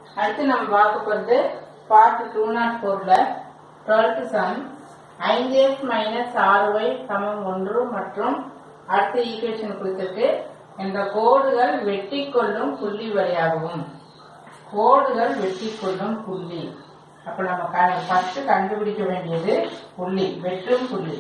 அடுத்து நம்ம பார்க்க போகிறது பார்ட் டூ நாட் ஃபோர்ல டுவெல்த் சம் ஐந்து எக்ஸ் மைனஸ் ஆறு ஒய் சமம் ஒன்று மற்றும் அடுத்த ஈக்குவேஷன் கொடுத்திருக்கு இந்த கோடுகள் வெட்டி கொள்ளும் புள்ளி வழியாகவும் கோடுகள் வெட்டி கொள்ளும் புள்ளி அப்ப நம்ம ஃபர்ஸ்ட் கண்டுபிடிக்க வேண்டியது புள்ளி வெட்டும் புள்ளி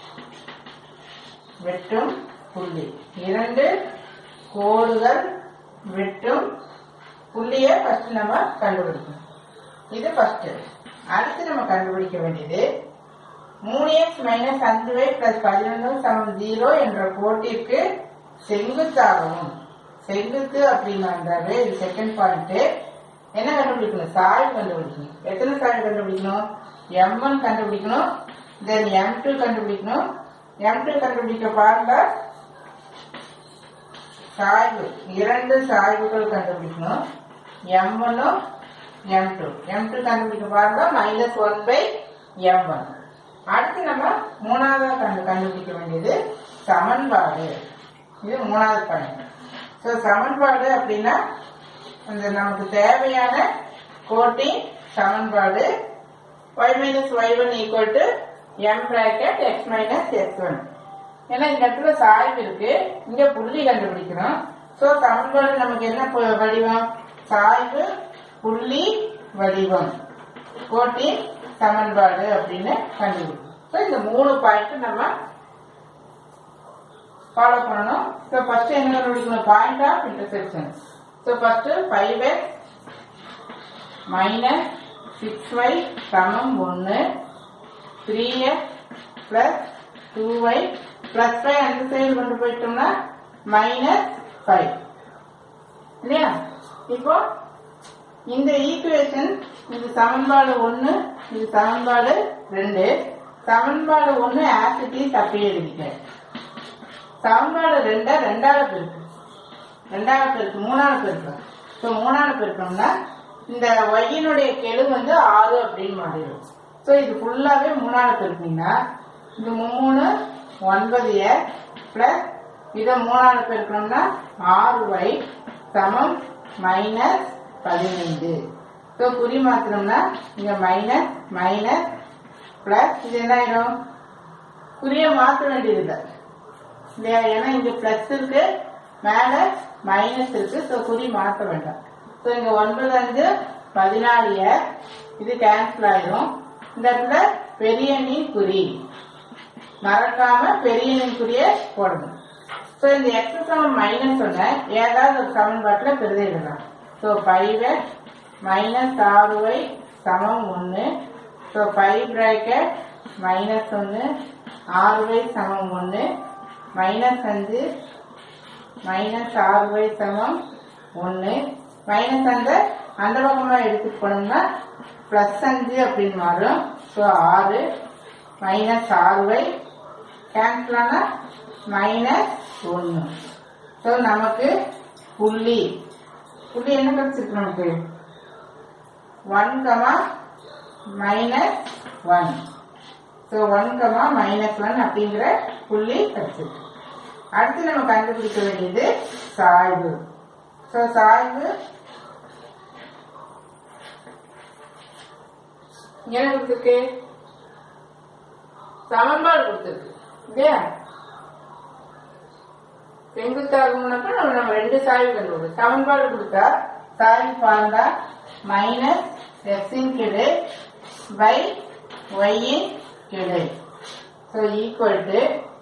வெட்டும் புள்ளி இரண்டு கோடுகள் வெட்டும் புள்ளியை ஃபர்ஸ்ட் நம்ம கண்டுபிடிக்கணும் இது ஃபர்ஸ்ட் அடுத்து நம்ம கண்டுபிடிக்க வேண்டியது மூணு எக்ஸ் மைனஸ் அஞ்சு ஒய் பிளஸ் பதினொன்று சமம் ஜீரோ என்ற கோட்டிற்கு செங்குத்தாகவும் செங்குத்து அப்படின்னு வந்தாவே இது செகண்ட் பாயிண்ட் என்ன கண்டுபிடிக்கணும் சாய்வு கண்டுபிடிக்கணும் எத்தனை சாய்வு கண்டுபிடிக்கணும் எம் ஒன் கண்டுபிடிக்கணும் தென் எம் டூ கண்டுபிடிக்கணும் எம் டூ கண்டுபிடிக்க பாருங்க சாய்வு இரண்டு சாய்வுகள் கண்டுபிடிக்கணும் எம் ஒன்னும் எம் டூ எம் டூ கண்டுபிடிக்க பாருங்க minus one by m one அடுத்து நம்ம மூணாவது கண்டு கண்டுபிடிக்க வேண்டியது சமன்பாடு இது மூணாவது பாயிண்ட் ஸோ சமன்பாடு அப்படின்னா அந்த நமக்கு தேவையான கோட்டின் சமன்பாடு y minus y one equal to m bracket x minus x one ஏன்னா இந்த இடத்துல சாய்வு இருக்கு இங்க புள்ளி கண்டுபிடிக்கணும் ஸோ சமன்பாடு நமக்கு என்ன பு- வடிவம் சாய்வு புள்ளி வடிவம் கோட்டின் சமன்பாடு அப்படின்னு கண்டுபிடிக்கும் ஸோ இந்த மூணு பாயிண்ட் நம்ம ஃபாலோ பண்ணணும் ஸோ ஃபர்ஸ்ட் என்ன கண்டுபிடிக்கணும் point of intersection so first five x minus six y சமம் ஒன்று three x plus two y plus five அந்த சைடு கொண்டு போயிட்டோம்னா மைனஸ் ஃபைவ் இல்லையா இப்போ இந்த ஈக்குவேஷன் இது சமன்பாடு ஒன்று இது சமன்பாடு ரெண்டு சமன்பாடு ஒன்று ஆசிட்டிஸ் அப்படியே எழுதிக்க சமன்பாடு ரெண்டை ரெண்டாவது பெருக்கு ரெண்டாவது பெருக்கு மூணாவது பெருக்கு ஸோ மூணாவது பெருக்கம்னா இந்த ஒய்யினுடைய கெழு வந்து ஆறு அப்படின்னு மாறிடும் ஸோ இது ஃபுல்லாவே மூணாவது பெருக்கீங்கன்னா இது மூணு ஒன்பது எக்ஸ் பிளஸ் இதை மூணாவது பெருக்கணும்னா ஆறு ஒய் சமம் மைனஸ் பதினைந்து ஸோ குறி மாத்திரம்னா இங்க மைனஸ் மைனஸ் பிளஸ் இது என்ன ஆயிடும் குறிய மாற்ற வேண்டியதில்லை இல்லையா ஏன்னா இங்க பிளஸ் இருக்கு மேல மைனஸ் இருக்கு ஸோ குறி மாற்ற வேண்டாம் ஸோ இங்க ஒன்பது அஞ்சு பதினாலு எக்ஸ் இது கேன்சல் ஆயிடும் இந்த இடத்துல பெரிய எண்ணின் குறி மறக்காம பெரிய எண்ணின் குறிய போடணும் ஸோ இந்த எக்ஸ் சமம் மைனஸ் ஒன்று ஏதாவது ஒரு சமன்பாட்டில் பிரதிடலாம் ஸோ ஃபைவ் எக்ஸ் மைனஸ் ஆறு ஒய் சமம் ஒன்று ஸோ ஃபைவ் பிராக்கெட் மைனஸ் ஒன்று ஆறு ஒய் சமம் ஒன்று மைனஸ் அஞ்சு மைனஸ் ஆறு ஒய் சமம் ஒன்று மைனஸ் அந்த அந்த பக்கமாக எடுத்துட்டு போனோம்னா ப்ளஸ் அஞ்சு அப்படின்னு மாறும் ஸோ ஆறு மைனஸ் ஆறு ஒய் கேன்சல் ஆனா மைனஸ் ஒன்று ஸோ நமக்கு புள்ளி புள்ளி என்ன கிடைச்சிருக்கு நமக்கு one comma minus one so one comma minus one அப்படிங்கிற புள்ளி கிடைச்சிருக்கு அடுத்து நம்ம கண்டுபிடிக்க வேண்டியது சாய்வு ஸோ சாய்வு என்ன கொடுத்துருக்கு சமன்பாடு கொடுத்துருக்கு இல்லையா செங்குத்தாகணும்னாக்கா நம்ம நம்ம ரெண்டு சாய்வு கண்டுபிடிக்கும் சமன்பாடு கொடுத்தா சாய்வு பாருங்க மைனஸ் எக்ஸின் கிளை பை ஒய்யின் கிளை so equal to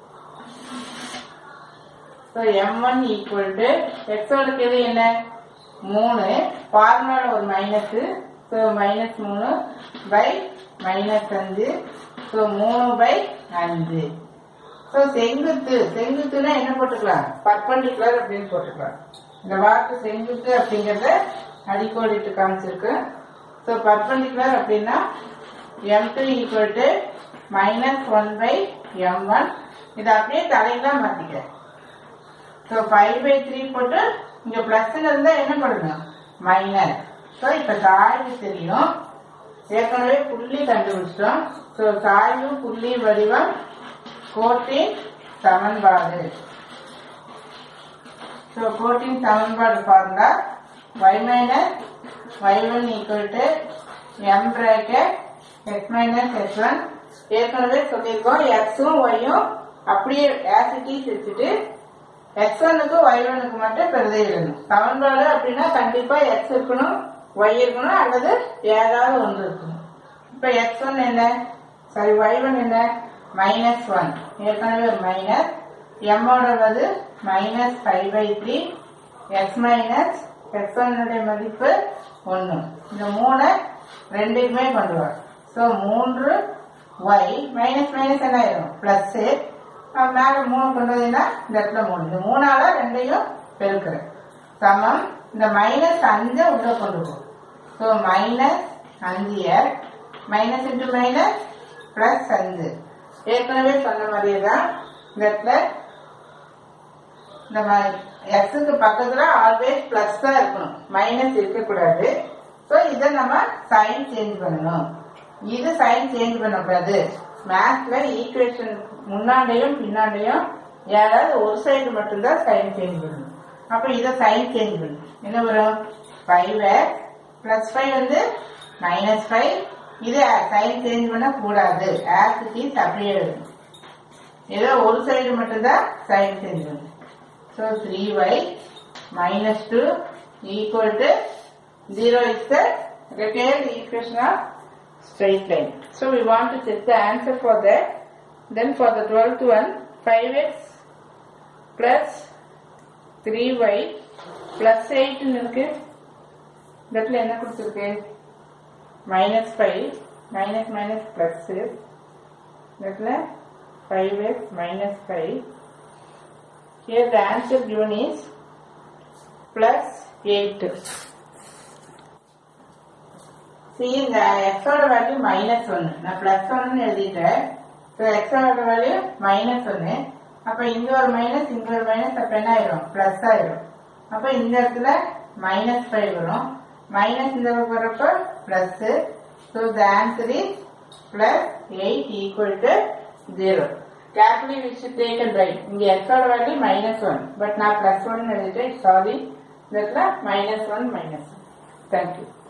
so m one equal to எக்ஸோட கிளை என்ன மூணு ஃபார்முலால ஒரு மைனஸ் ஸோ மைனஸ் மூணு பை மைனஸ் அஞ்சு ஸோ மூணு பை அஞ்சு ஸோ செங்குத்து செங்குத்துனா என்ன போட்டுக்கலாம் பர்பண்டிகுலர் அப்படின்னு போட்டுக்கலாம் இந்த வார்த்தை செங்குத்து அப்படிங்கறத அடிக்கோடிட்டு காமிச்சிருக்கு ஸோ பர்பண்டிகுலர் அப்படின்னா m two equal to minus one by m one இதை அப்படியே தலையெல்லாம் மாத்திக்க ஸோ ஃபைவ் பை த்ரீ போட்டு இங்க பிளஸ் இருந்தா என்ன பண்ணணும் மைனஸ் ஸோ இப்ப சாய்வு தெரியும் ஏற்கனவே புள்ளி கண்டுபிடிச்சிட்டோம் ஸோ சாய்வு புள்ளி வடிவம் கோட்டின் சமன்பாடு ஸோ கோட்டின் சமன்பாடு பாருங்க y minus y one equal to m bracket x minus x one ஏற்கனவே சொல்லியிருக்கோம் எக்ஸும் ஒய்யும் அப்படியே ஆசிட்டிஸ் வச்சுட்டு எக்ஸ் ஒனுக்கு ஒய் ஒனுக்கு மட்டும் பிரதி எழுதணும் சமன்பாடு அப்படின்னா கண்டிப்பா எக்ஸ் இருக்கணும் ஒய் இருக்கணும் அல்லது ஏதாவது ஒன்று இருக்கணும் இப்ப எக்ஸ் ஒன் என்ன சாரி ஒய் ஒன் என்ன மைனஸ் ஒன் ஏற்கனவே ஒரு மைனஸ் எம்மோட வந்து minus five by three x minus x ஒன்னுடைய மதிப்பு ஒன்று இந்த மூணை ரெண்டுக்குமே கொண்டு வரும் ஸோ மூன்று ஒய் மைனஸ் மைனஸ் என்ன ஆயிரும் பிளஸ் மேல மூணு கொண்டு வந்தீங்கன்னா இந்த இடத்துல மூணு இந்த மூணால ரெண்டையும் பெருக்கிறேன் சமம் இந்த மைனஸ் அஞ்சை உள்ள கொண்டு போகும் ஸோ மைனஸ் அஞ்சு x minus into minus plus அஞ்சு ஏற்கனவே சொன்ன மாதிரியே தான் இந்த இடத்துல இந்த எக்ஸுக்கு பக்கத்துல ஆல்வேஸ் பிளஸ் தான் இருக்கணும் மைனஸ் இருக்கக்கூடாது ஸோ இதை நம்ம சைன் சேஞ்ச் பண்ணணும் இது சைன் சேஞ்ச் பண்ணக்கூடாது மேத்ஸ்ல ஈக்குவேஷன் முன்னாண்டையும் பின்னாண்டையும் யாராவது ஒரு சைடு மட்டும்தான் சைன் சேஞ்ச் பண்ணணும் அப்ப இதை சைன் சேஞ்ச் பண்ணணும் என்ன வரும் ஃபைவ் எக்ஸ் பிளஸ் ஃபைவ் வந்து மைனஸ் ஃபைவ் இது சைன் சேஞ்ச் பண்ண கூடாது ஆஸ் இட் இஸ் அப்படியே எழுதணும் ஏதோ ஒரு சைடு மட்டும்தான் சைன் சேஞ்ச் பண்ணணும் so three y minus two equal to zero is the retailed equation of straight line. So we want to check the answer for that. Then for the 12th one, 5x plus 3y plus 8 ன்னு இருக்கு இந்த இடத்துல என்ன கொடுத்துருக்கு minus five minus minus plus இந்த இடத்துல five x minus five here the answer given is plus 8 see இந்த x ஓட வேல்யூ மைனஸ் ஒன்னு நான் பிளஸ் ஒன்னு எழுதிட்டேன் ஸோ எக்ஸ் ஓட வேல்யூ மைனஸ் ஒன்னு அப்ப இங்க ஒரு மைனஸ் இங்க ஒரு மைனஸ் அப்ப என்ன ஆயிரும் பிளஸ் ஆயிரும் அப்ப இந்த இடத்துல மைனஸ் ஃபைவ் வரும் மைனஸ் இந்த பக்கம் வரப்ப plus so the answer is plus eight equal to zero carefully we should take and write இங்க எக்ஸ் ஓட வேல்யூ மைனஸ் ஒன் பட் நான் பிளஸ் ஒன் எழுதிட்டேன் சாரி இந்த இடத்துல minus one minus one thank you